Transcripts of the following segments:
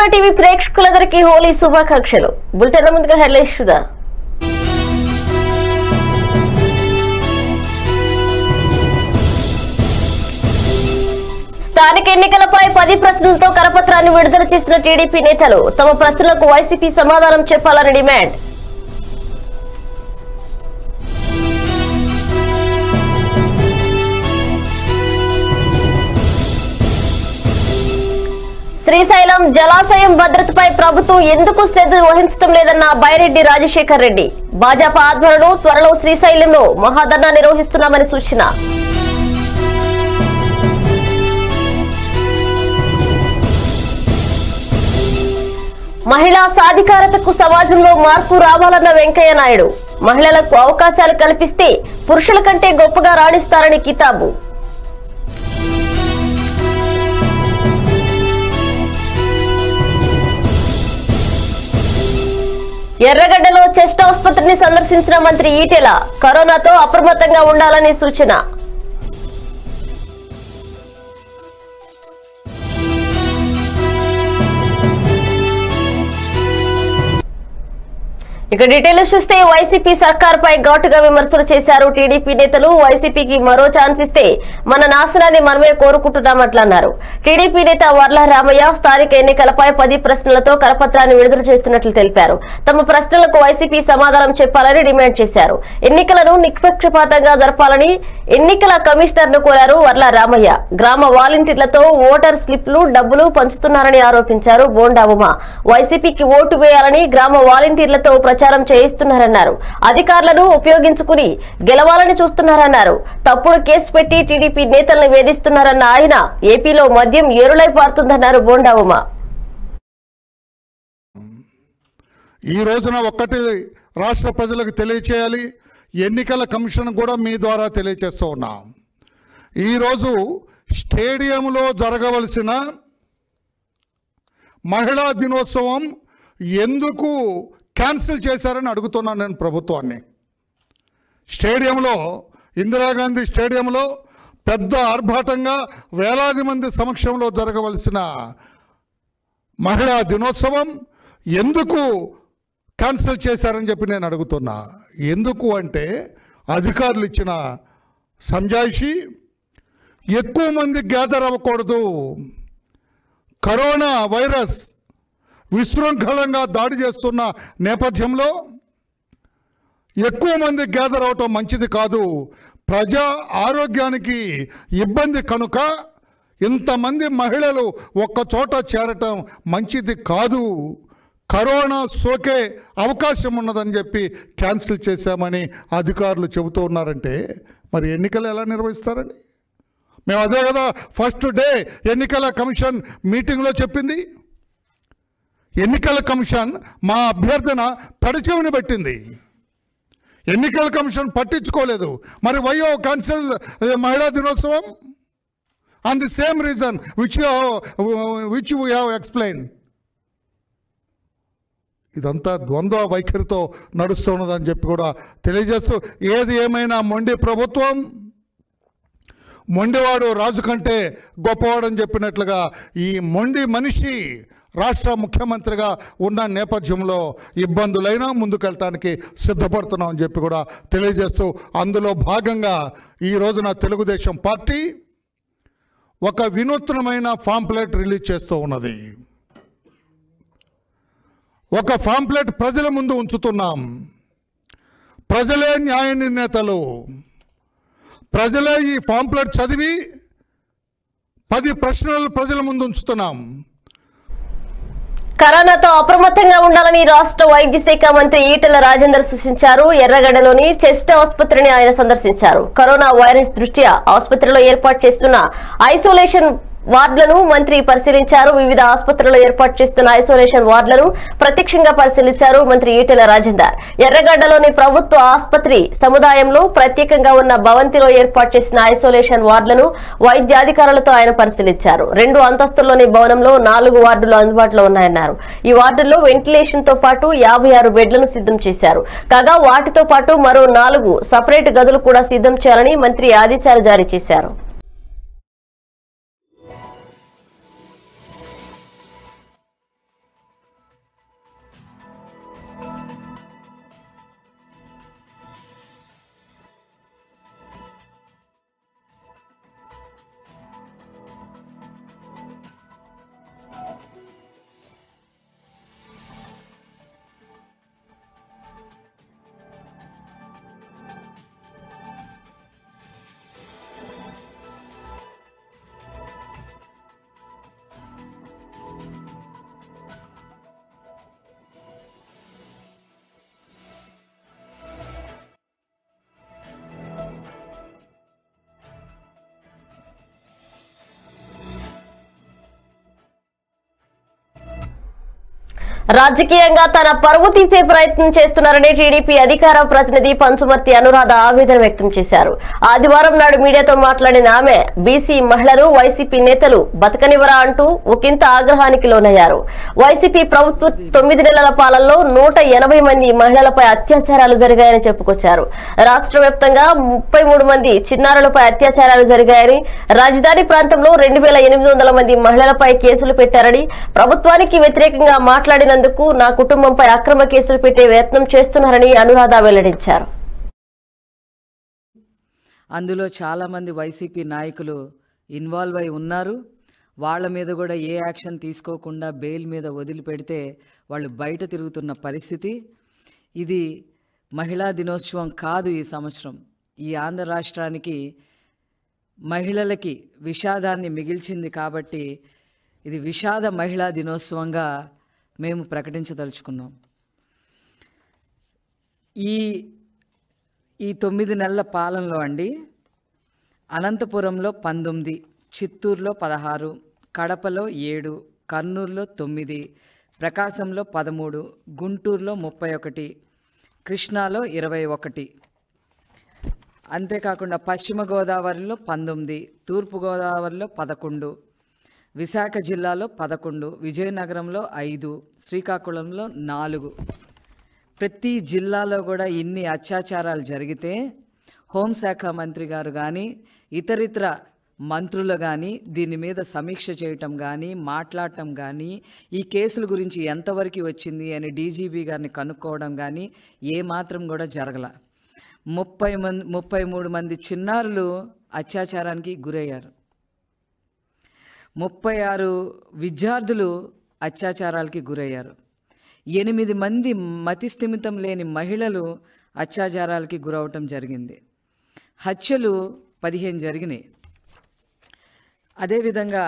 TV ప్రేక్షకులందరికీ హోలీ శుభాకాంక్షలు bulletin ముందుగా హెడ్లైన్స్ చూద్దాం స్థానిక ఎన్నికలపై పది ప్రశ్నలతో కరపత్రాన్ని విడుదల చేసిన టీడీపీ నేతలు తమ ప్రశ్నలకు వైసీపీ సమాధానం చెప్పాలని డిమాండ్ శ్రీశైలం జలాశయం భద్రతపై ప్రభుత్వం ఎందుకు శ్రద్ధ వహించడం లేదన్న బైరెడ్డి రాజశేఖర్ రెడ్డి భాజపా ఆధ్వర్యంలో త్వరలో శ్రీశైలంలో మహాధర్నా నిర్వహిస్తున్నామని సూచన మహిళా సాధికారతకు సమాజంలో మార్పు రావాలన్న వెంకయ్య నాయుడు మహిళలకు అవకాశాలు కల్పిస్తే పురుషుల కంటే గొప్పగా రాణిస్తారని కితాబు ఎర్రగడ్డలో చెస్ట్ ఆసుపత్రిని సందర్శించిన మంత్రి ఈటెల కరోనాతో అప్రమత్తంగా ఉండాలని సూచన ఇక డీటెయిల్స్ చూస్తే వైసీపీ సర్కార్ పై ఘాటుగా విమర్శలు చేశారు టీడీపీ నేతలు వైసీపీకి మరో ఛాన్స్ ఇస్తే మన నాశనాన్ని మనమే కోరుకుంటున్నామట్లా అన్నారు టీడీపీ నేత వర్ల రామయ్య స్థానిక ఎన్నికలపై పది ప్రశ్నలతో కరపత్రాన్ని విడుదల చేస్తున్నట్లు తెలిపారు తమ ప్రశ్నలకు వైసీపీ సమాధానం చెప్పాలని డిమాండ్ చేశారు ఎన్నికలను నిష్పక్షపాతంగా జరపాలని ఎన్నికల కమిషనర్ ను కోరారు వర్ల రామయ్య గ్రామ వాలంటీర్లతో ఓటర్ స్లిప్లు డబ్బులు పంచుతున్నారని ఆరోపించారు బోండా ఉమా వైసీపీకి ఓటు వేయాలని గ్రామ వాలంటీర్లతో ప్రచారం చేయిస్తున్నారన్నారు అధికారులను ఉపయోగించుకుని గెలవాలని చూస్తున్నారన్నారు తప్పుడు కేసు పెట్టి టీడీపీ నేతలను వేధిస్తున్నారన్న ఆయన ఏపీలో మద్యం ఏరులై పారుతుందన్నారు బోండా ఉమా ఈ రోజున ఒక్కటి రాష్ట్ర ప్రజలకు తెలియచేయాలి ఎన్నికల కమిషన్ కూడా మీ ద్వారా తెలియచేస్తూ ఉన్నాం ఈరోజు స్టేడియంలో జరగవలసిన మహిళా దినోత్సవం ఎందుకు క్యాన్సిల్ చేశారని అడుగుతున్నాను నేను ప్రభుత్వాన్ని స్టేడియంలో ఇందిరాగాంధీ స్టేడియంలో పెద్ద ఆర్భాటంగా వేలాది మంది సమక్షంలో జరగవలసిన మహిళా దినోత్సవం ఎందుకు క్యాన్సిల్ చేశారని చెప్పి నేను అడుగుతున్నా ఎందుకు అంటే అధికారులు ఇచ్చిన సంజాయిషి ఎక్కువ మంది గ్యాదర్ అవ్వకూడదు కరోనా వైరస్ విశృంఖలంగా దాడి చేస్తున్న నేపథ్యంలో ఎక్కువ మంది గ్యాదర్ అవటం మంచిది కాదు ప్రజా ఆరోగ్యానికి ఇబ్బంది కనుక ఇంతమంది మహిళలు ఒక్క చోట చేరటం మంచిది కాదు కరోనా సోకే అవకాశం ఉన్నదని చెప్పి క్యాన్సిల్ చేశామని అధికారులు చెబుతూ ఉన్నారంటే మరి ఎన్నికలు ఎలా నిర్వహిస్తారండి మేము అదే కదా ఫస్ట్ డే ఎన్నికల కమిషన్ మీటింగ్లో చెప్పింది ఎన్నికల కమిషన్ మా అభ్యర్థన పెడచెవిని పెట్టింది ఎన్నికల కమిషన్ పట్టించుకోలేదు మరి వయో క్యాన్సిల్ మహిళా దినోత్సవం on the same reason which which we have explain ఇదంతా ద్వంద్వ వైఖరితో నడుస్తున్నదని చెప్పి కూడా తెలియజేస్తూ ఏది ఏమైనా మొండి ప్రభుత్వం మొండివాడు రాజు కంటే గొప్పవాడని చెప్పినట్లుగా ఈ మొండి మనిషి రాష్ట్ర ముఖ్యమంత్రిగా ఉన్న నేపథ్యంలో ఇబ్బందులైనా ముందుకెళ్ళటానికి సిద్ధపడుతున్నాం అని చెప్పి కూడా తెలియజేస్తూ అందులో భాగంగా ఈ రోజున తెలుగుదేశం పార్టీ ఒక వినూత్నమైన ఫాంప్లెట్ రిలీజ్ చేస్తూ ఉన్నది ఒక ఫాంప్లెట్ ప్రజల ముందు ఉంచుతున్నాం ప్రజలే న్యాయ నిర్ణేతలు ప్రజలే ఈ పాంప్లెట్ చదివి పది ప్రశ్నలు ప్రజల ముందు ఉంచుతున్నాం కరోనాతో అప్రమత్తంగా ఉండాలని రాష్ట్ర వైద్య శాఖ మంత్రి ఈటెల రాజేందర్ సూచించారు ఎర్రగడ్డలోని చెస్ట్ ఆసుపత్రిని ఆయన సందర్శించారు కరోనా వైరస్ దృష్ట్యా ఆసుపత్రిలో ఏర్పాటు చేస్తున్న ఐసోలేషన్ వార్డులను మంత్రి పరిశీలించారు వివిధ ఆసుపత్రుల్లో ఏర్పాటు చేస్తున్న ఐసోలేషన్ వార్డులను ప్రత్యక్షంగా పరిశీలించారు మంత్రి ఈటెల రాజేందర్ ఎర్రగడ్డలోని ప్రభుత్వ ఆసుపత్రి సముదాయంలో ప్రత్యేకంగా ఉన్న భవంతిలో ఏర్పాటు చేసిన ఐసోలేషన్ వార్డులను వైద్యాధికారులతో ఆయన పరిశీలించారు రెండు అంతస్తుల్లోని భవనంలో నాలుగు వార్డులు అందుబాటులో ఉన్నాయన్నారు ఈ వార్డుల్లో వెంటిలేషన్ తో పాటు యాభై ఆరు బెడ్లను సిద్ధం చేశారు కాగా వాటితో పాటు మరో నాలుగు సపరేట్ గదులు కూడా సిద్ధం చేయాలని మంత్రి ఆదేశాలు జారీ చేశారు రాజకీయంగా తన పరువు తీసే ప్రయత్నం చేస్తున్నారని టీడీపీ అధికార ప్రతినిధి పంచుమర్తి అనురాధ ఆవేదన వ్యక్తం చేశారు ఆదివారం నాడు మీడియాతో మాట్లాడిన ఆమె బీసీ మహిళలు వైసీపీ నేతలు బతకనివరా అంటూ ఒకంత ఆగ్రహానికి లోనయ్యారు వైసీపీ ప్రభుత్వ తొమ్మిది నెలల పాలనలో నూట ఎనభై మంది మహిళలపై అత్యాచారాలు జరిగాయని చెప్పుకొచ్చారు రాష్ట్ర వ్యాప్తంగా ముప్పై మూడు మంది చిన్నారులపై అత్యాచారాలు జరిగాయని రాజధాని ప్రాంతంలో రెండు వేల ఎనిమిది వందల మంది మహిళలపై కేసులు పెట్టారని ప్రభుత్వానికి వ్యతిరేకంగా మాట్లాడినందుకు నా కుటుంబంపై అక్రమ కేసులు పెట్టే యత్నం చేస్తున్నారని అనురాధ వెల్లడించారు అందులో చాలామంది వైసీపీ నాయకులు ఇన్వాల్వ్ అయి ఉన్నారు వాళ్ళ మీద కూడా ఏ యాక్షన్ తీసుకోకుండా బెయిల్ మీద వదిలిపెడితే వాళ్ళు బయట తిరుగుతున్న పరిస్థితి ఇది మహిళా దినోత్సవం కాదు ఈ సంవత్సరం ఈ ఆంధ్ర రాష్ట్రానికి మహిళలకి విషాదాన్ని మిగిల్చింది కాబట్టి ఇది విషాద మహిళా దినోత్సవంగా మేము ప్రకటించదలుచుకున్నాం ఈ ఈ తొమ్మిది నెలల పాలనలో అండి అనంతపురంలో పంతొమ్మిది చిత్తూరులో పదహారు కడపలో ఏడు కర్నూలులో తొమ్మిది ప్రకాశంలో పదమూడు గుంటూరులో ముప్పై ఒకటి కృష్ణాలో ఇరవై ఒకటి అంతేకాకుండా పశ్చిమ గోదావరిలో పంతొమ్మిది తూర్పు గోదావరిలో పదకొండు విశాఖ జిల్లాలో పదకొండు విజయనగరంలో ఐదు శ్రీకాకుళంలో నాలుగు ప్రతి జిల్లాలో కూడా ఇన్ని అత్యాచారాలు జరిగితే హోంశాఖ మంత్రి గారు కానీ ఇతరితర మంత్రులు కానీ దీని మీద సమీక్ష చేయటం కానీ మాట్లాడటం కానీ ఈ కేసుల గురించి ఎంతవరకు వచ్చింది అని డీజీపీ గారిని కనుక్కోవడం కానీ ఏమాత్రం కూడా జరగల ముప్పై మంది ముప్పై మూడు మంది చిన్నారులు అత్యాచారానికి గురయ్యారు ముప్పై ఆరు విద్యార్థులు అత్యాచారాలకి గురయ్యారు ఎనిమిది మంది మతిస్థిమితం లేని మహిళలు అత్యాచారాలకి గురవటం జరిగింది హత్యలు పదిహేను జరిగినాయి అదేవిధంగా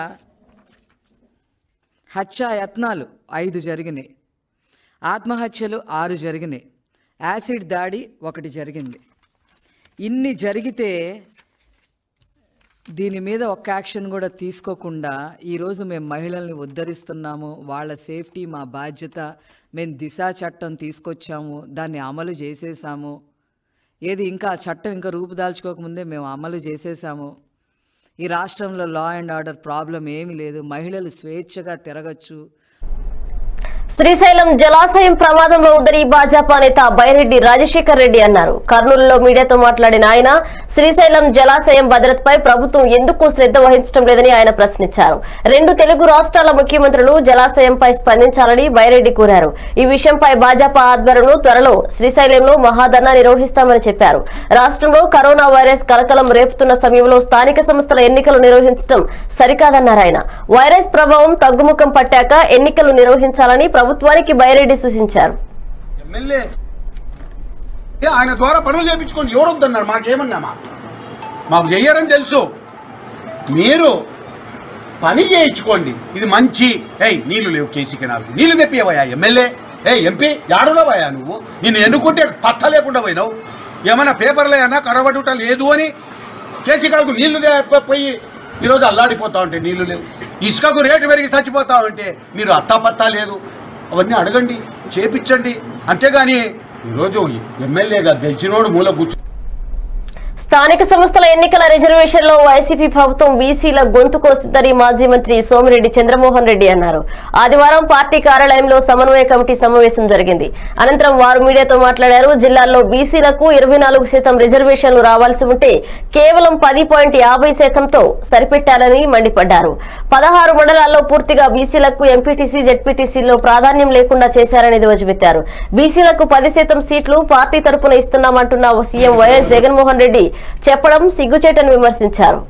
హత్య యత్నాలు ఐదు జరిగినాయి ఆత్మహత్యలు ఆరు జరిగినాయి యాసిడ్ దాడి ఒకటి జరిగింది ఇన్ని జరిగితే దీని మీద ఒక్క యాక్షన్ కూడా తీసుకోకుండా ఈరోజు మేము మహిళల్ని ఉద్ధరిస్తున్నాము వాళ్ళ సేఫ్టీ మా బాధ్యత మేము దిశా చట్టం తీసుకొచ్చాము దాన్ని అమలు చేసేసాము ఏది ఇంకా ఆ చట్టం ఇంకా రూపుదాల్చుకోకముందే మేము అమలు చేసేసాము ఈ రాష్ట్రంలో లా అండ్ ఆర్డర్ ప్రాబ్లం ఏమీ లేదు మహిళలు స్వేచ్ఛగా తిరగచ్చు శ్రీశైలం జలాశయం ప్రమాదంలో ఉందని భాజపా నేత బైరెడ్డి రాజశేఖర్ రెడ్డి అన్నారు కర్నూలులో మీడియాతో మాట్లాడిన ఆయన శ్రీశైలం జలాశయం భద్రతపై ప్రభుత్వం ఎందుకు శ్రద్ధ వహించడం లేదని ఆయన ప్రశ్నించారు రెండు తెలుగు రాష్ట్రాల ముఖ్యమంత్రులు జలాశయంపై స్పందించాలని బైరెడ్డి కోరారు ఈ విషయంపై భాజపా ఆధ్వర్యంలో త్వరలో శ్రీశైలంలో మహాధర్నా నిర్వహిస్తామని చెప్పారు రాష్ట్రంలో కరోనా వైరస్ కలకలం రేపుతున్న సమయంలో స్థానిక సంస్థల ఎన్నికలు నిర్వహించడం సరికాదన్నారు ఆయన వైరస్ ప్రభావం తగ్గుముఖం పట్టాక ఎన్నికలు నిర్వహించాలని ప్రభుత్వానికి బైరెడ్డి సూచించారు ఎమ్మెల్యే ఏ, ఆయన ద్వారా పనులు చేయించుకోండి ఎవరొద్దన్నారు మాకేమన్నామా మాకు చెయ్యరని తెలుసు మీరు పని చేయించుకోండి ఇది మంచి ఏయ్ నీళ్లు లేవు కేసీకి నాకు నీళ్లు తెప్పియవయ్యా ఎమ్మెల్యే ఏ ఎంపీ యాడున్నావయ్యా నువ్వు నిన్ను ఎన్నుకుంటే పత్త లేకుండా పోయినావు ఏమన్నా పేపర్లో అన్నా కడబడుట లేదు అని కేసీ కాలకు నీళ్లు తే- పోయి ఈరోజు అల్లాడిపోతా ఉంటే నీళ్లు లేవు ఇసుకకు రేటు పెరిగి చచ్చిపోతా ఉంటే మీరు అత్తాపత్తా లేదు అవన్నీ అడగండి చేపించండి అంతేగాని ఈరోజు ఎమ్మెల్యేగా గెలిచినోడు మూల కూర్చో స్థానిక సంస్థల ఎన్నికల రిజర్వేషన్లో వైసీపీ ప్రభుత్వం బీసీల గొంతు కోసిందని మాజీ మంత్రి సోమిరెడ్డి చంద్రమోహన్ రెడ్డి అన్నారు ఆదివారం పార్టీ కార్యాలయంలో సమన్వయ కమిటీ సమావేశం జరిగింది అనంతరం వారు మీడియాతో మాట్లాడారు జిల్లాల్లో బీసీలకు ఇరవై నాలుగు శాతం రిజర్వేషన్లు రావాల్సి ఉంటే కేవలం పది పాయింట్ యాభై శాతంతో సరిపెట్టాలని మండిపడ్డారు పదహారు మండలాల్లో పూర్తిగా బీసీలకు ఎంపీటీసీ జెడ్పీటీసీలో ప్రాధాన్యం లేకుండా చేశారని ధ్వజమెత్తారు బీసీలకు పది శాతం సీట్లు పార్టీ తరపున ఇస్తున్నామంటున్న సీఎం వైఎస్ జగన్మోహన్ రెడ్డి చెప్పడం సిగ్గుచేటని విమర్శించారు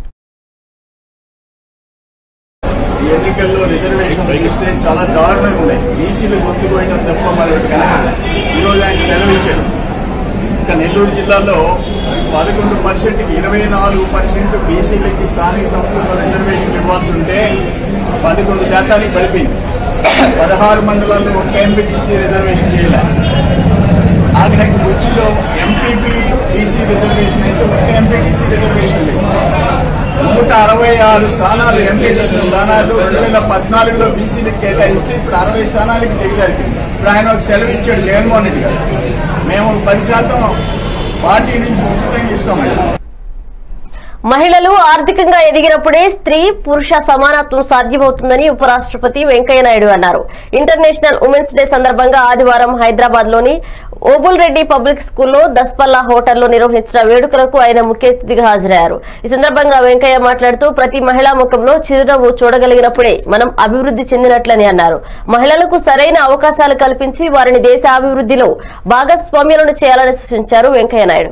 ఈ ఎన్నికల్లో రిజర్వేషన్ ఇస్తే చాలా దారుణంగా ఉన్నాయి బీసీలు గొంతుకోయడం తప్ప మరొకటి కనపడలేదు ఈరోజు ఆయన సెలవు ఇచ్చాడు ఇంకా నెల్లూరు జిల్లాలో పదకొండు పర్సెంట్కి ఇరవై నాలుగు పర్సెంట్ బీసీలకి స్థానిక సంస్థల్లో రిజర్వేషన్ ఇవ్వాల్సి ఉంటే పదకొండు శాతానికి పడిపోయింది పదహారు మండలాల్లో ఒక ఎంపీటీసీ రిజర్వేషన్ చేయలేదు ఆగ్నేయ కుర్చీలో ఎంపీపీ బీసీ రిజర్వేషన్ అయితే ఒక ఎంపీటీసీ రిజర్వేషన్ లేదు నూట అరవై ఆరు స్థానాలు ఎంపీటీసీ స్థానాలు రెండు వేల పద్నాలుగులో బీసీలకు కేటాయిస్తే ఇప్పుడు అరవై స్థానాలకి దిగజారిపోయింది ఇప్పుడు ఆయన ఒక సెలవు ఇచ్చాడు జగన్మోహన్ రెడ్డి గారు మేము ఒక పది శాతం పార్టీ నుంచి ఉచితంగా ఇస్తామండి మహిళలు ఆర్థికంగా ఎదిగినప్పుడే స్త్రీ పురుష సమానత్వం సాధ్యమవుతుందని ఉపరాష్ట్రపతి వెంకయ్యనాయుడు అన్నారు ఇంటర్నేషనల్ ఉమెన్స్ డే సందర్భంగా ఆదివారం హైదరాబాద్ లోని ఓబుల్ రెడ్డి పబ్లిక్ స్కూల్లో దస్పల్లా హోటల్లో నిర్వహించిన వేడుకలకు ఆయన ముఖ్య అతిథిగా హాజరయ్యారు ఈ సందర్భంగా వెంకయ్య మాట్లాడుతూ ప్రతి మహిళా ముఖంలో చిరునవ్వు చూడగలిగినప్పుడే మనం అభివృద్ధి చెందినట్లని అన్నారు మహిళలకు సరైన అవకాశాలు కల్పించి వారిని దేశ అభివృద్ధిలో భాగస్వామ్యాలను చేయాలని సూచించారు Venkaiah Naidu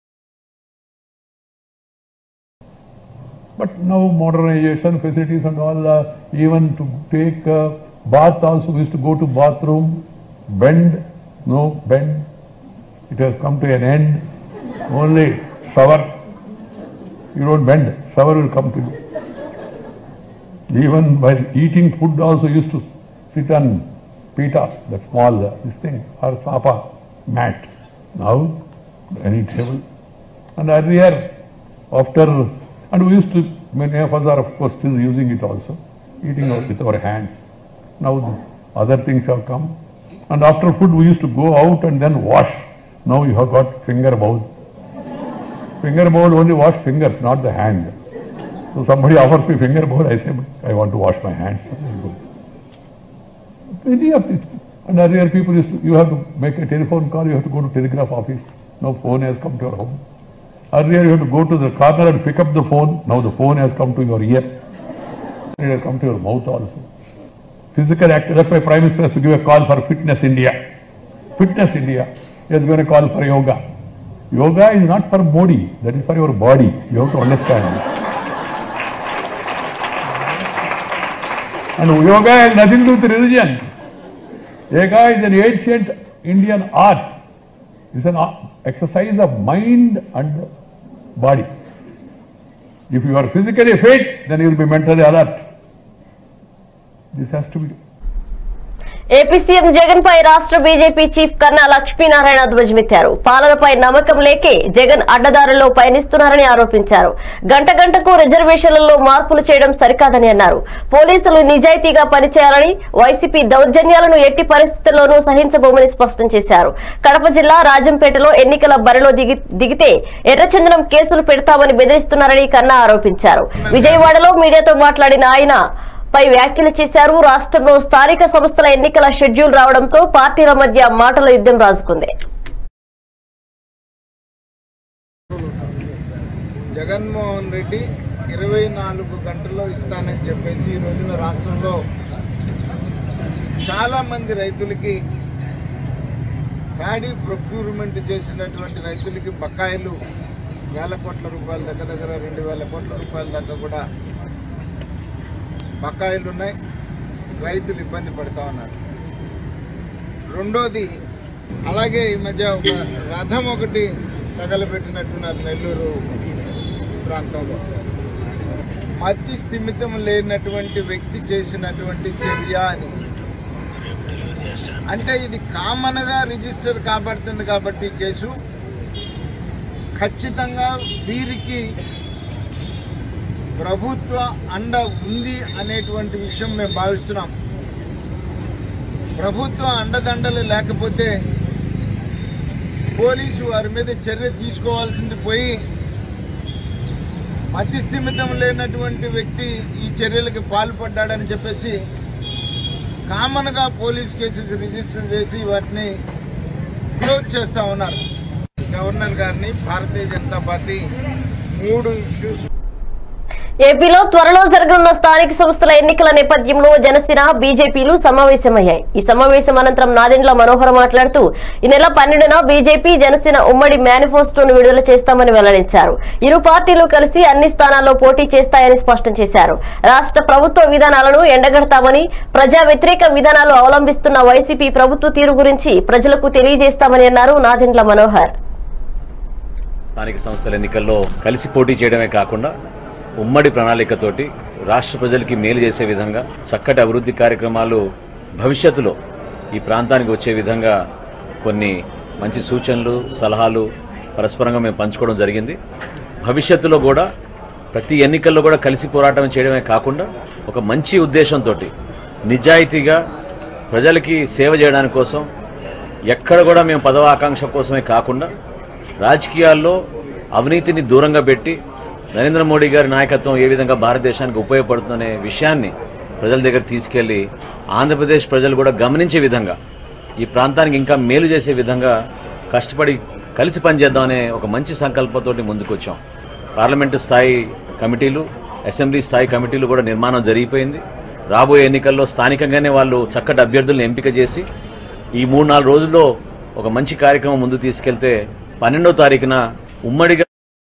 But now modernization facilities and all, uh, even to take uh, bath also, we used to go to bathroom, bend, no bend. It has come to an end. Only shower. You don't bend, shower will come to you. Even while eating food also used to sit on pita, that small, uh, this thing, or sapa mat. Now, any table. And earlier, after, and we used to, many of us are of course still using it also, eating out with our hands. Now the other things have come. And after food, we used to go out and then wash. Now you have got finger bowl. Finger bowl only wash fingers, not the hand. So somebody offers me finger bowl, I say, I want to wash my hands. Many of it. And earlier people used to, you have to make a telephone call, you have to go to telegraph office. Now phone has come to your home. Earlier you have to go to the corner and pick up the phone. Now the phone has come to your ear. It has come to your mouth also. Physical act, that's why Prime Minister has to give a call for Fitness India. Fitness India. He has given a call for yoga. Yoga is not for body, that is for your body. You have to understand. And yoga has nothing to do with religion. Yoga is an ancient Indian art. It's an art- exercise of mind and body. If you are physically fit, then you will be mentally alert. This has to be. AP CM Jagan పై రాష్ట్ర BJP chief కన్నా లక్ష్మీనారాయణ ధ్వజమెత్తారు పాలనపై నమ్మకం లేకే జగన్ అడ్డదారుల్లో పయనిస్తున్నారని ఆరోపించారు గంట గంటకు రిజర్వేషన్లలో మార్పులు చేయడం సరికాదని అన్నారు పోలీసులు నిజాయితీగా పనిచేయాలని వైసీపీ దౌర్జన్యాలను ఎట్టి పరిస్థితుల్లోనూ సహించబోమని స్పష్టం చేశారు కడప జిల్లా రాజంపేటలో ఎన్నికల బరిలో దిగి దిగితే ఎర్రచందనం కేసులు పెడతామని బెదిరిస్తున్నారని కన్నా ఆరోపించారు విజయవాడలో మీడియాతో మాట్లాడిన ఆయన పై వ్యాఖ్యలు చేశారు రాష్ట్రంలో స్థానిక సంస్థల ఎన్నికల షెడ్యూల్ రావడంతో పార్టీల మధ్య మాటల యుద్ధం రాజుకుంది జగన్మోహన్ రెడ్డి ఇరవై నాలుగు గంటల్లో ఇస్తానని చెప్పేసి ఈ రోజున రాష్ట్రంలో చాలామంది రైతులకి ప్యాడీ ప్రొక్యూర్మెంట్ చేసినటువంటి రైతులకి బకాయిలు వేల కోట్ల రూపాయల దగ్గర దగ్గర రెండు వేల కోట్ల రూపాయల దాకా కూడా బకాయిలు ఉన్నాయి రైతులు ఇబ్బంది పడుతూ ఉన్నారు రెండోది అలాగే ఈ మధ్య ఒక రథం ఒకటి తగలబెట్టినట్టున్నారు నెల్లూరు ప్రాంతంలో మతి స్థిమితం లేనటువంటి వ్యక్తి చేసినటువంటి చర్య అని అంటే ఇది కామన్గా రిజిస్టర్ కాబడుతుంది కాబట్టి ఈ కేసు ఖచ్చితంగా వీరికి ప్రభుత్వ అండ ఉంది అనేటువంటి విషయం మేము భావిస్తున్నాం ప్రభుత్వ అండదండలు లేకపోతే పోలీసు వారి మీద చర్య తీసుకోవాల్సింది పోయి మతిస్థిమితం లేనటువంటి వ్యక్తి ఈ చర్యలకు పాల్పడ్డాడని చెప్పేసి కామన్గా పోలీస్ కేసెస్ రిజిస్టర్ చేసి వాటిని క్లోజ్ చేస్తూ ఉన్నారు గవర్నర్ గారిని భారతీయ జనతా పార్టీ మూడు ఇష్యూస్ ఏపీలో త్వరలో జరగనున్న స్థానిక సంస్థల ఎన్నికల నేపథ్యంలో జనసేన బీజేపీలు సమావేశమయ్యాయి ఈ సమావేశం అనంతరం నాదెండ్ల మనోహర్ మాట్లాడుతూ ఈ నెల పన్నెండున బీజేపీ జనసేన ఉమ్మడి మేనిఫెస్టోను విడుదల చేస్తామని వెల్లడించారు ఇరు పార్టీలు కలిసి అన్ని స్థానాల్లో పోటీ చేస్తాయని స్పష్టం చేశారు రాష్ట్ర ప్రభుత్వ విధానాలను ఎండగడతామని ప్రజా వ్యతిరేక విధానాలు అవలంబిస్తున్న వైసీపీ ప్రభుత్వ తీరు గురించి ప్రజలకు తెలియజేస్తామని అన్నారు నాదెండ్ల మనోహర్ స్థానిక సంస్థల ఎన్నికల్లో కలిసి పోటీ చేయడమే కాకుండా ఉమ్మడి ప్రణాళికతోటి రాష్ట్ర ప్రజలకి మేలు చేసే విధంగా చక్కటి అభివృద్ధి కార్యక్రమాలు భవిష్యత్తులో ఈ ప్రాంతానికి వచ్చే విధంగా కొన్ని మంచి సూచనలు సలహాలు పరస్పరంగా మేము పంచుకోవడం జరిగింది భవిష్యత్తులో కూడా ప్రతి ఎన్నికల్లో కూడా కలిసి పోరాటం చేయడమే కాకుండా ఒక మంచి ఉద్దేశంతో నిజాయితీగా ప్రజలకి సేవ చేయడానికి కోసం ఎక్కడ కూడా మేము పదవ ఆకాంక్ష కోసమే కాకుండా రాజకీయాల్లో అవినీతిని దూరంగా పెట్టి నరేంద్ర మోడీ గారి నాయకత్వం ఏ విధంగా భారతదేశానికి ఉపయోగపడుతుందనే విషయాన్ని ప్రజల దగ్గర తీసుకెళ్లి ఆంధ్రప్రదేశ్ ప్రజలు కూడా గమనించే విధంగా ఈ ప్రాంతానికి ఇంకా మేలు చేసే విధంగా కష్టపడి కలిసి పనిచేద్దామనే ఒక మంచి సంకల్పంతోటి ముందుకొచ్చాం పార్లమెంటు స్థాయి కమిటీలు అసెంబ్లీ స్థాయి కమిటీలు కూడా నిర్మాణం జరిగిపోయింది రాబోయే ఎన్నికల్లో స్థానికంగానే వాళ్ళు చక్కటి అభ్యర్థులను ఎంపిక చేసి ఈ మూడు నాలుగు రోజుల్లో ఒక మంచి కార్యక్రమం ముందు తీసుకెళ్తే పన్నెండో తారీఖున ఉమ్మడిగా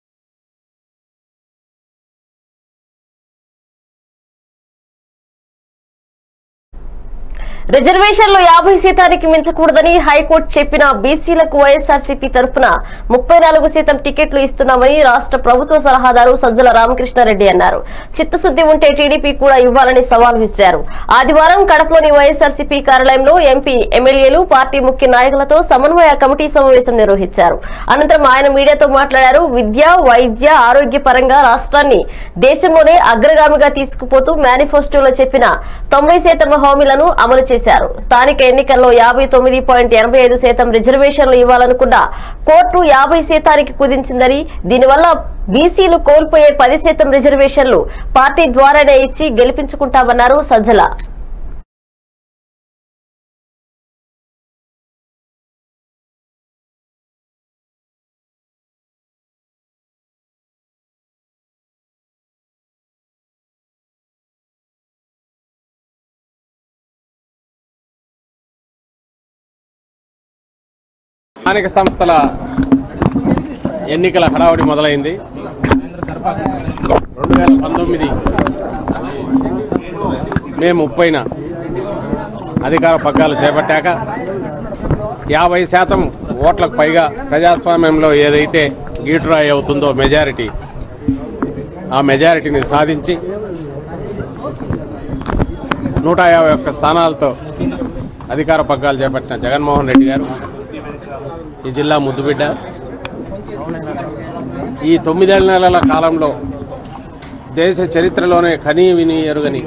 రిజర్వేషన్లు యాభై శాతానికి మించకూడదని హైకోర్టు చెప్పిన బీసీలకు వైఎస్ఆర్సీపీ తరఫున ముప్పై నాలుగు శాతం టికెట్లు ఇస్తున్నామని రాష్ట్ర ప్రభుత్వ సలహాదారు సజ్జల రామకృష్ణారెడ్డి అన్నారు చిత్తశుద్ది ఉంటే టీడీపీ కూడా ఇవ్వాలని సవాల్ విసిరారు ఆదివారం కడపలోని వైఎస్ఆర్సీపీ కార్యాలయంలో ఎంపీ ఎమ్మెల్యేలు పార్టీ ముఖ్య నాయకులతో సమన్వయ కమిటీ సమావేశం నిర్వహించారు అనంతరం ఆయన మీడియాతో మాట్లాడారు విద్య వైద్య ఆరోగ్య పరంగా రాష్ట్రాన్ని దేశంలోనే అగ్రగామిగా తీసుకుపోతూ మేనిఫెస్టోలో చెప్పిన తొంభై శాతం హామీలను అమలు చేశారు స్థానిక ఎన్నికల్లో యాభై తొమ్మిది పాయింట్ ఎనభై ఐదు శాతం రిజర్వేషన్లు ఇవ్వాలనుకున్న కోర్టు యాభై శాతానికి కుదించిందని దీనివల్ల బీసీలు కోల్పోయే పది శాతం రిజర్వేషన్లు పార్టీ ద్వారానే ఇచ్చి గెలిపించుకుంటామన్నారు సజ్జల స్థానిక సంస్థల ఎన్నికల హడావుడి మొదలైంది రెండు వేల పంతొమ్మిది మే ముప్పైన అధికార పగ్గాలు చేపట్టాక యాభై శాతం ఓట్లకు పైగా ప్రజాస్వామ్యంలో ఏదైతే గీటురాయి అవుతుందో మెజారిటీ ఆ మెజారిటీని సాధించి నూట యాభై ఒక్క స్థానాలతో అధికార పగ్గాలు చేపట్టిన జగన్మోహన్ రెడ్డి గారు ఈ జిల్లా ముద్దుబిడ్డ ఈ తొమ్మిదేళ్ల నెలల కాలంలో దేశ చరిత్రలోనే కనీ విని ఎరుగని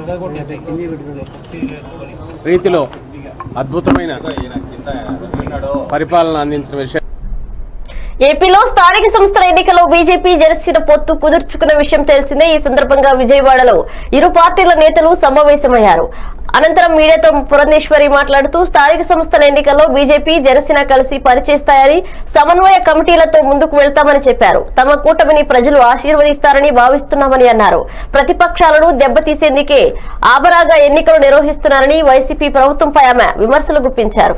రీతిలో అద్భుతమైన పరిపాలన అందించిన విషయం ఏపీలో స్థానిక సంస్థల ఎన్నికల్లో బీజేపీ జనసేన పొత్తు కుదుర్చుకున్న విషయం తెలిసిందే ఈ సందర్భంగా విజయవాడలో ఇరు పార్టీల నేతలు సమావేశమయ్యారు అనంతరం మీడియాతో పురంధేశ్వరి మాట్లాడుతూ స్థానిక సంస్థల ఎన్నికల్లో బీజేపీ జనసేన కలిసి పనిచేస్తాయని సమన్వయ కమిటీలతో ముందుకు వెళ్తామని చెప్పారు తమ కూటమిని ప్రజలు ఆశీర్వదిస్తారని భావిస్తున్నామని అన్నారు ప్రతిపక్షాలను దెబ్బతీసేందుకే ఆబరాగా ఎన్నికలు నిర్వహిస్తున్నారని వైసీపీ ప్రభుత్వంపై ఆమె విమర్శలు గుప్పించారు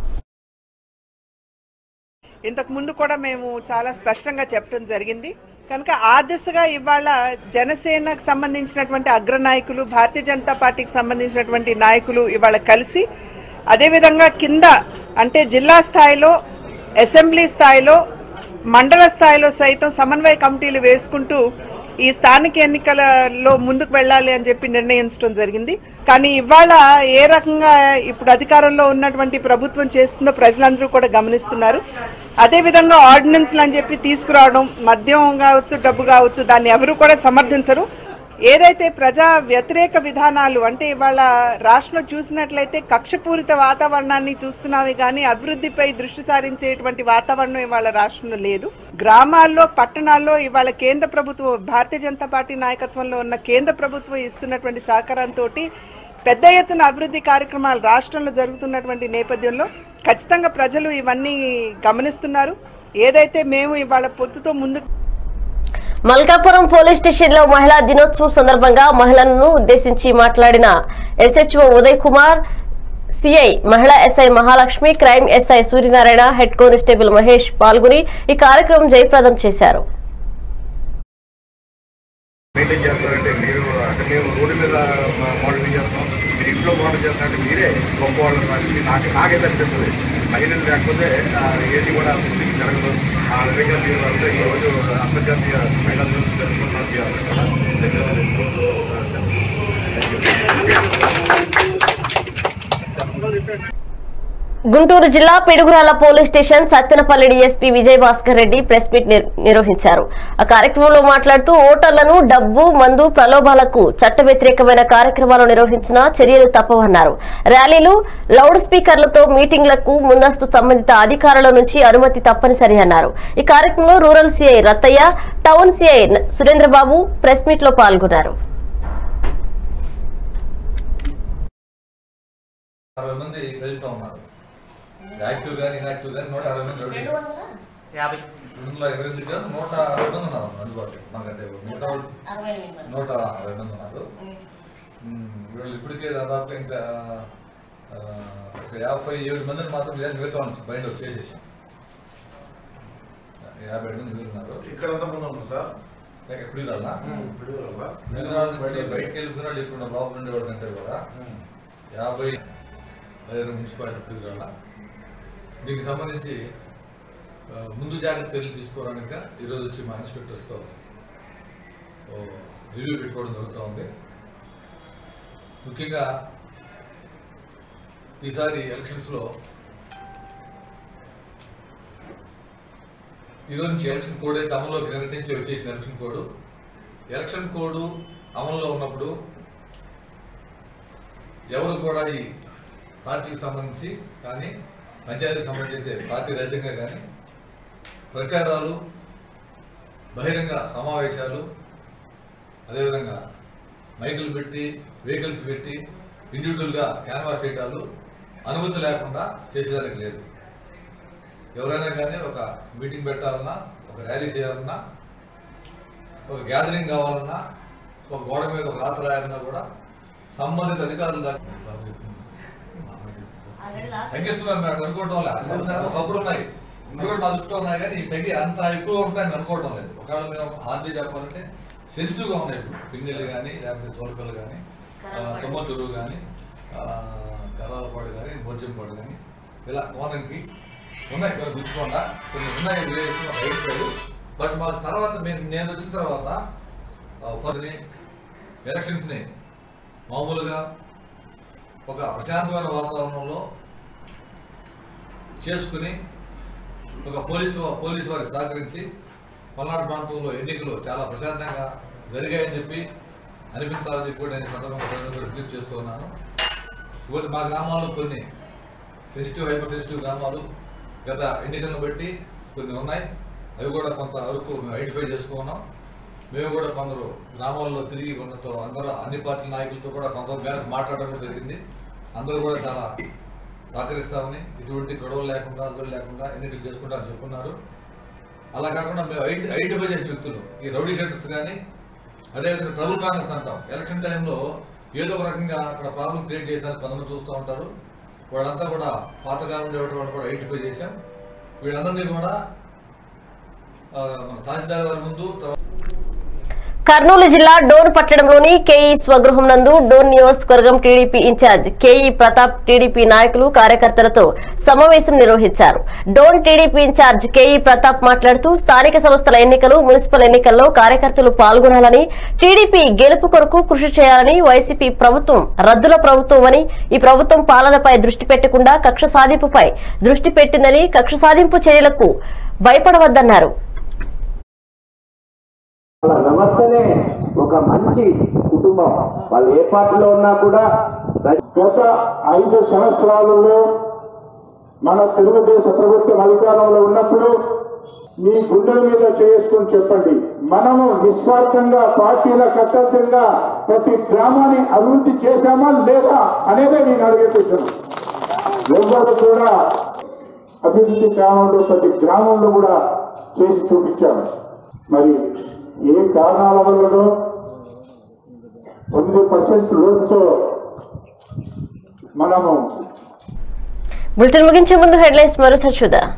ఇంతకు ముందు కూడా మేము చాలా స్పష్టంగా చెప్పడం జరిగింది కనుక ఆ దిశగా ఇవాళ జనసేనకు సంబంధించినటువంటి అగ్రనాయకులు భారతీయ జనతా పార్టీకి సంబంధించినటువంటి నాయకులు ఇవాళ కలిసి అదేవిధంగా కింద అంటే జిల్లా స్థాయిలో అసెంబ్లీ స్థాయిలో మండల స్థాయిలో సైతం సమన్వయ కమిటీలు వేసుకుంటూ ఈ స్థానిక ఎన్నికలలో ముందుకు వెళ్ళాలి అని చెప్పి నిర్ణయించడం జరిగింది కానీ ఇవాళ ఏ రకంగా ఇప్పుడు అధికారంలో ఉన్నటువంటి ప్రభుత్వం చేస్తుందో ప్రజలందరూ కూడా గమనిస్తున్నారు అదేవిధంగా ఆర్డినెన్స్లు అని చెప్పి తీసుకురావడం మద్యం కావచ్చు డబ్బు కావచ్చు దాన్ని ఎవరు కూడా సమర్థించరు ఏదైతే ప్రజా వ్యతిరేక విధానాలు అంటే ఇవాళ రాష్ట్రంలో చూసినట్లయితే కక్షపూరిత వాతావరణాన్ని చూస్తున్నామే కానీ అభివృద్ధిపై దృష్టి సారించేటువంటి వాతావరణం ఇవాళ రాష్ట్రంలో లేదు గ్రామాల్లో పట్టణాల్లో ఇవాళ కేంద్ర ప్రభుత్వం భారతీయ జనతా పార్టీ నాయకత్వంలో ఉన్న కేంద్ర ప్రభుత్వం ఇస్తున్నటువంటి సహకారంతో పెద్ద ఎత్తున అభివృద్ధి కార్యక్రమాలు రాష్ట్రంలో జరుగుతున్నటువంటి నేపథ్యంలో ఖచ్చితంగా ప్రజలు ఇవన్నీ గమనిస్తున్నారు ఏదైతే మేము ఇవాళ పొత్తుతో ముందు మల్కాపురం పోలీస్ స్టేషన్ లో మహిళా దినోత్సవం సందర్భంగా మహిళలను ఉద్దేశించి మాట్లాడిన ఎస్హెచ్ఓ ఉదయ్ కుమార్ సిఐ మహిళా SI Mahalakshmi crime SI Suryanarayana head constable Mahesh పాల్గొని ఈ కార్యక్రమం జయప్రదం చేశారు మెయింటైన్ చేస్తారంటే మీరు అంటే మేము రోడ్డు మీద మోడల్ చేస్తాం మీరు ఇంట్లో మోడల్ చేస్తారంటే మీరే గొప్ప వాళ్ళు నాకు నాకైతే అనిపిస్తుంది మహిళలు లేకపోతే ఆ, ఏది కూడా ముందుకు జరగదు ఆ విధంగా మీరు అంటే ఈరోజు అంతర్జాతీయ మహిళా దినోత్సవం జరుపుకుంటున్నారు గుంటూరు జిల్లా Piduguralla police station Sattenapalli DSP Vijay Bhaskar Reddy press meet నిర్- నిర్వహించారు ఆ కార్యక్రమంలో మాట్లాడుతూ ఓటర్లను డబ్బు మందు ప్రలోభాలకు చట్ట వ్యతిరేకమైన కార్యక్రమాలు నిర్వహించిన చర్యలు తప్పవన్నారు ర్యాలీలు లౌడ్ స్పీకర్లతో మీటింగ్లకు ముందస్తు సంబంధిత అధికారుల నుంచి అనుమతి తప్పనిసరి అన్నారు ఈ కార్యక్రమంలో rural CI Rattaiah town CI Surendrababu press meet లో పాల్గొన్నారు అరవై మంది ప్రజలతో ఉన్నారు యాక్టివ్ కానీ ఇన్యాక్టివ్ కానీ నూట అరవై మంది రెడీ యాభై రెండు వందల ఇరవై ఎనిమిది కాదు నూట అరవై మంది ఉన్నారు అందుబాటులో మనకంటే మిగతా వాళ్ళు నూట అరవై మంది ఉన్నారు ఉమ్, వీళ్ళు ఇప్పటికే దాదాపు ఇంకా ఆ, ఒక యాభై ఏడు మందిని మాత్రం లేదా మిగతా వాళ్ళని బయట వచ్చేసేసాం యాభై ఏడు మంది మిగిలి ఉన్నారు ఇక్కడ ఎంత మంది ఉన్నారు సార్ ఎప్పుడు రాలా పిడుగురాళ్ళ? పిడుగురాళ్ళ నుంచి బయటకు వెళ్ళిపోయిన వాళ్ళు ఇప్పుడు లోపల ఉండేవాడు కంటే కూడా యాభై ఐదు మున్సిపాలిటీ పిడుగురాళ్ళ దీనికి సంబంధించి ఆ, ముందు జాగ్రత్త చర్యలు తీసుకోవడానికి ఈరోజు వచ్చి మా ఇన్స్పెక్టర్స్తో ఓ, రివ్యూ పెట్టుకోవడం జరుగుతూ ఉంది ముఖ్యంగా ఈసారి ఎలక్షన్స్లో ఈరోజు నుంచి ఎలక్షన్ కోడ్ అయితే అమల్లోకి నిన్నటి నుంచి వచ్చేసిన ఎలక్షన్ కోడ్ ఎలక్షన్ కోడ్ అమల్లో ఉన్నప్పుడు ఎవరు కూడా ఈ పార్టీకి సంబంధించి కానీ పంచాయతీకి సంబంధించి అయితే పార్టీ రహితంగా కానీ ప్రచారాలు బహిరంగ సమావేశాలు అదేవిధంగా మైకులు పెట్టి వెహికల్స్ పెట్టి ఇండివిజువల్గా క్యాన్వాస్ చేయడాలు అనుమతి లేకుండా చేసేదానికి లేదు ఎవరైనా కానీ ఒక మీటింగ్ పెట్టాలన్నా ఒక ర్యాలీ చేయాలన్నా ఒక గ్యాదరింగ్ కావాలన్నా ఒక గోడ మీద ఒక రాత్రి రాయాలన్నా కూడా సంబంధిత అధికారుల దాకా తగ్గిస్తున్నాం మేము అనుకోవటం లేదు సమస్యలు ఒకప్పుడు ఉన్నాయి ఇప్పుడు కూడా మా దృష్టిలో ఉన్నాయి కానీ ఈ తగ్గి అంత ఎక్కువ ఉంటాయని అనుకోవటం లేదు ఒకవేళ మేము హార్డీ చెప్పాలంటే సెన్సిటివ్గా ఉన్నాయి ఇప్పుడు పింగిళ్ళు కానీ లేకపోతే తోలుకలు కానీ తుమ్మ చెరువు కానీ కరాలపాడు కానీ బొజ్జంపాడు కానీ ఇలా కోనంకి ఉన్నాయి కొన్ని గుర్తుకుండా కొన్ని ఉన్నాయి విలేజ్ రైట్ సైడ్ బట్ మాకు తర్వాత మేము నేను వచ్చిన తర్వాత ఫస్ట్ని ఎలక్షన్స్ని మామూలుగా ఒక ప్రశాంతమైన వాతావరణంలో చేసుకుని ఒక పోలీసు పోలీసు వారికి సహకరించి పల్నాడు ప్రాంతంలో ఎన్నికలు చాలా ప్రశాంతంగా జరిగాయని చెప్పి అనిపించాలని చెప్పి కూడా నేను ఈ సందర్భంగా ప్రజలకు విజ్ఞప్తి చేస్తూ ఉన్నాను ఇవాళ మా గ్రామాల్లో కొన్ని సెన్సిటివ్ హైపర్ సెన్సిటివ్ గ్రామాలు గత ఎన్నికలను బట్టి కొన్ని ఉన్నాయి అవి కూడా కొంత వరకు మేము ఐడెంటిఫై చేసుకున్నాం మేము కూడా కొందరు గ్రామాల్లో తిరిగి కొందరితో అందరూ అన్ని పార్టీ నాయకులతో కూడా కొంత మేరకు మాట్లాడడం కూడా జరిగింది అందరూ కూడా చాలా సహకరిస్తామని ఎటువంటి గొడవలు లేకుండా అదులు లేకుండా ఎన్నికలు చేసుకుంటామని చెప్పున్నారు అలా కాకుండా మేము ఐడి ఐడెంటిఫై చేసిన వ్యక్తులు ఈ రౌడీ షెటర్స్ కానీ అదేవిధంగా ట్రబుల్ కాంగ్రెస్ అంటాం ఎలక్షన్ టైంలో ఏదో ఒక రకంగా అక్కడ ప్రాబ్లం క్రియేట్ చేశారని కొంతమంది చూస్తూ ఉంటారు వాళ్ళంతా కూడా పాతగా ఉండేవాటి వాళ్ళు కూడా ఐడెంటిఫై చేశాం వీళ్ళందరినీ కూడా ఆ, మన తహసీల్దార్ వారి ముందు తర్వాత కర్నూలు జిల్లా డోన్ పట్టణంలోని కేఈ స్వగృహం నందు డోన్ నియోజకవర్గం TDP incharge KE Pratap TDP నాయకులు కార్యకర్తలతో సమావేశం నిర్వహించారు Dhone TDP incharge KE Pratap మాట్లాడుతూ స్థానిక సంస్థల ఎన్నికలు మున్సిపల్ ఎన్నికల్లో కార్యకర్తలు పాల్గొనాలని టీడీపీ గెలుపు కొరకు కృషి చేయాలని వైసీపీ ప్రభుత్వం రద్దుల ప్రభుత్వం అని ఈ ప్రభుత్వం పాలనపై దృష్టి పెట్టకుండా కక్ష సాధింపుపై దృష్టి పెట్టిందని కక్ష సాధింపు చర్యలకు భయపడవద్దన్నారు వాళ్ళ వ్యవస్థనే ఒక మంచి కుటుంబం వాళ్ళు ఏ పార్టీలో ఉన్నా కూడా గత ఐదు సంవత్సరాలలో మన తెలుగుదేశం ప్రభుత్వం అధికారంలో ఉన్నప్పుడు మీ గుండెల మీద చేసుకుని చెప్పండి మనము నిస్వార్థంగా పార్టీలకు అతీతంగా ప్రతి గ్రామాన్ని అభివృద్ధి చేశామా లేదా అనేదే నేను అడిగే క్వశ్చన్ ఎవరు కూడా అభివృద్ధి గ్రామంలో ప్రతి గ్రామంలో కూడా చేసి చూపించాము మరి ఏ కారణాల వల్లనో తొమ్మిది పర్సెంట్ లోటుతో మనము బులెటిన్ ముగించే ముందు హెడ్లైన్స్ మరోసారి చూద్దాం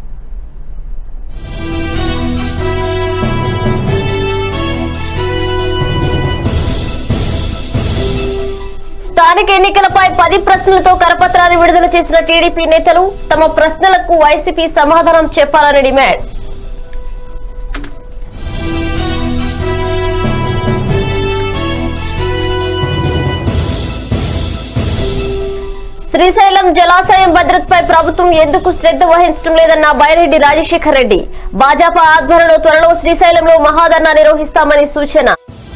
స్థానిక ఎన్నికలపై పది ప్రశ్నలతో కరపత్రాన్ని విడుదల చేసిన టీడీపీ నేతలు తమ ప్రశ్నలకు వైసీపీ సమాధానం చెప్పాలని డిమాండ్ శ్రీశైలం జలాశయం భద్రతపై ప్రభుత్వం ఎందుకు శ్రద్ధ వహించడం లేదన్న బైరెడ్డి రాజశేఖర్ రెడ్డి భాజపా ఆధ్వర్యంలో త్వరలో శ్రీశైలంలో మహాధర్నా నిర్వహిస్తామని సూచన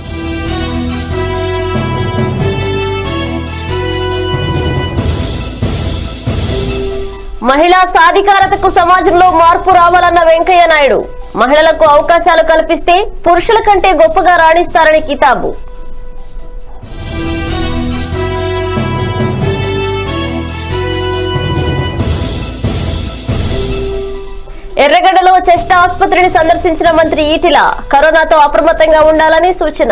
మహిళా సాధికారతకు సమాజంలో మార్పు రావాలన్న వెంకయ్య నాయుడు మహిళలకు అవకాశాలు కల్పిస్తే పురుషుల కంటే గొప్పగా రాణిస్తారని కితాబు ఎర్రగడ్డలో చెస్ట్ ఆసుపత్రిని సందర్శించిన మంత్రి ఈటిల కరోనాతో అప్రమత్తంగా ఉండాలని సూచన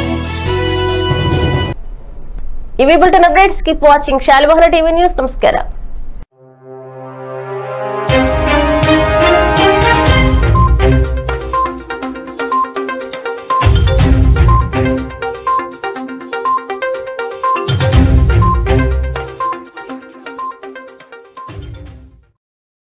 ఇవి బులెటిన్ అప్డేట్స్ కీప్ వాచింగ్ శాలిమోహన టీవీ న్యూస్ నమస్కారం